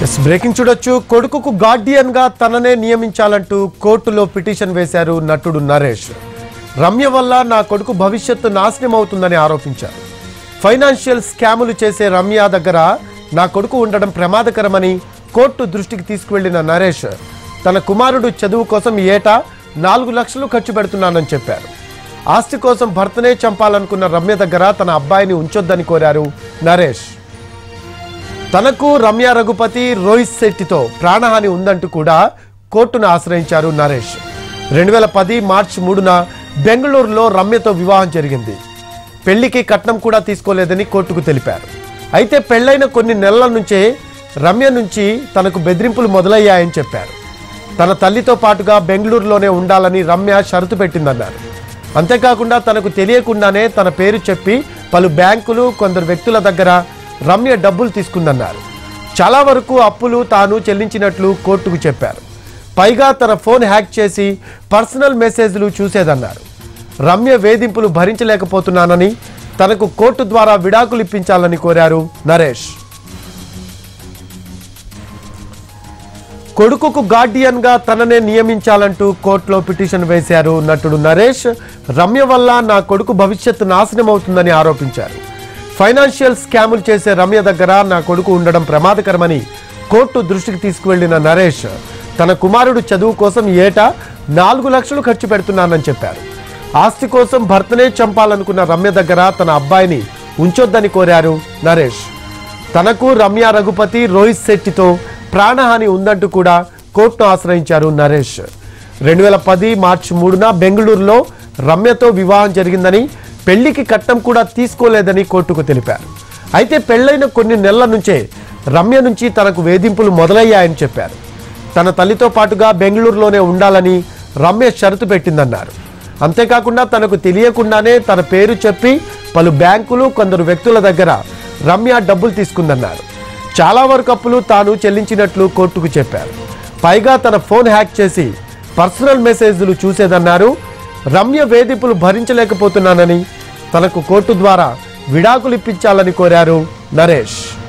yes breaking చూడొచ్చు కొడుకుకు Guardian గా తననే నియమించాలంటూ కోర్టులో పిటిషన్ వేశారు నటుడు నరేష్ రమ్య వల్ల నా కొడుకు భవిష్యత్తు నాశనం అవుతుందని ఆరోపించారు ఫైనాన్షియల్ స్కాములు చేసే రమ్య దగ్గర నా కొడుకు ఉండడం ప్రమాదకరమని కోర్టు దృష్టికి తీసుకువెళ్లిన నరేష్ తన కుమారుడు చదువు కోసం ఏటా నాలుగు లక్షలు ఖర్చు పెడుతున్నానని చెప్పారు ఆస్తి కోసం భర్తనే చంపాలనుకున్న రమ్య దగ్గర తన అబ్బాయిని ఉంచొద్దని కోరారు నరేష్ తనకు రమ్య రఘుపతి రోహిత్ శెట్టితో ప్రాణహాని ఉందంటూ కూడా కోర్టును ఆశ్రయించారు నరేష్ రెండు వేల పది మార్చి మూడున బెంగళూరులో రమ్యతో వివాహం జరిగింది పెళ్లికి కట్నం కూడా తీసుకోలేదని కోర్టుకు తెలిపారు అయితే పెళ్లైన కొన్ని నెలల నుంచే రమ్య నుంచి తనకు బెదిరింపులు మొదలయ్యాయని చెప్పారు తన తల్లితో పాటుగా బెంగళూరులోనే ఉండాలని రమ్య షరతు పెట్టిందన్నారు అంతేకాకుండా తనకు తెలియకుండానే తన పేరు చెప్పి పలు బ్యాంకులు కొందరు వ్యక్తుల దగ్గర రమ్య డబ్బులు తీసుకుందన్నారు చాలా వరకు అప్పులు తాను చెల్లించినట్లు కోర్టుకు చెప్పారు పైగా తన ఫోన్ హ్యాక్ చేసి పర్సనల్ మెసేజ్లు చూసేదన్నారు రమ్య వేధింపులు భరించలేకపోతున్నానని తనకు కోర్టు ద్వారా విడాకులు ఇప్పించాలని కోరారు నరేష్ కొడుకుకు గార్డియన్ గా తననే నియమించాలంటూ కోర్టులో పిటిషన్ వేశారు నటుడు నరేష్ రమ్య వల్ల నా కొడుకు భవిష్యత్తు నాశనం అవుతుందని ఆరోపించారు ఫైనాన్షియల్ స్కాములు చేసే రమ్య దగ్గర నా కొడుకు ఉండడం ప్రమాదకరమని కోర్టు దృష్టికి తీసుకువెళ్లిన నరేష్ తన కుమారుడు చదువు కోసం ఏటా నాలుగు లక్షలు ఖర్చు పెడుతున్నానని చెప్పారు ఆస్తి కోసం భర్తనే చంపాలనుకున్న రమ్య దగ్గర తన అబ్బాయిని ఉంచొద్దని కోరారు నరేష్ తనకు రమ్య రఘుపతి రోహిత్ శెట్టితో ప్రాణహాని ఉందంటూ కూడా కోర్టును ఆశ్రయించారు నరేష్ రెండు వేల పది మార్చి మూడున బెంగళూరులో రమ్యతో వివాహం జరిగిందని పెళ్లికి కట్నం కూడా తీసుకోలేదని కోర్టుకు తెలిపారు అయితే పెళ్లైన కొన్ని నెలల నుంచే రమ్య నుంచి తనకు వేధింపులు మొదలయ్యాయని చెప్పారు తన తల్లితో పాటుగా బెంగళూరులోనే ఉండాలని రమ్య షరతు పెట్టిందన్నారు అంతేకాకుండా తనకు తెలియకుండానే తన పేరు చెప్పి పలు బ్యాంకులు కొందరు వ్యక్తుల దగ్గర రమ్య డబ్బులు తీసుకుందన్నారు చాలా వరకు అప్పులు తాను చెల్లించినట్లు కోర్టుకు చెప్పారు పైగా తన ఫోన్ హ్యాక్ చేసి పర్సనల్ మెసేజ్లు చూసేదన్నారు రమ్య వేధింపులు భరించలేకపోతున్నానని తనకు కోర్టు ద్వారా విడాకులు ఇప్పించాలని కోరారు నరేష్